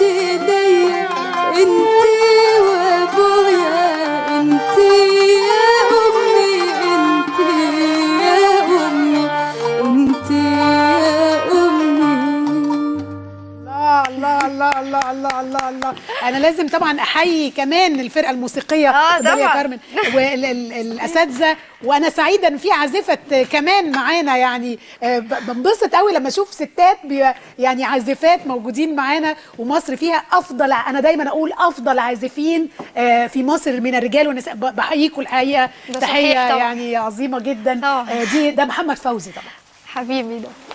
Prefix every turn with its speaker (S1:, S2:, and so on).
S1: ليا انتي وابويا انتي يا امي انتي يا امي انتي يا امي
S2: الله الله الله الله الله الله الله انا لازم طبعا احيي كمان الفرقه الموسيقيه
S3: آه،
S2: اتفضلي يا
S3: طبعاً.
S2: كارمن والاساتذه وانا سعيده ان في عازفه كمان معانا يعني آه، ب- بنبسط قوي لما اشوف ستات بي يعني عازفات موجودين معانا ومصر فيها افضل انا دايما اقول افضل عازفين آه، في مصر من الرجال والنساء ب- بحييكم الحقيقه
S3: ده
S2: تحيه
S3: صحيح طبعاً.
S2: يعني عظيمه جدا
S3: طبعاً.
S2: آه، دي ده محمد فوزي طبعا
S3: حبيبي ده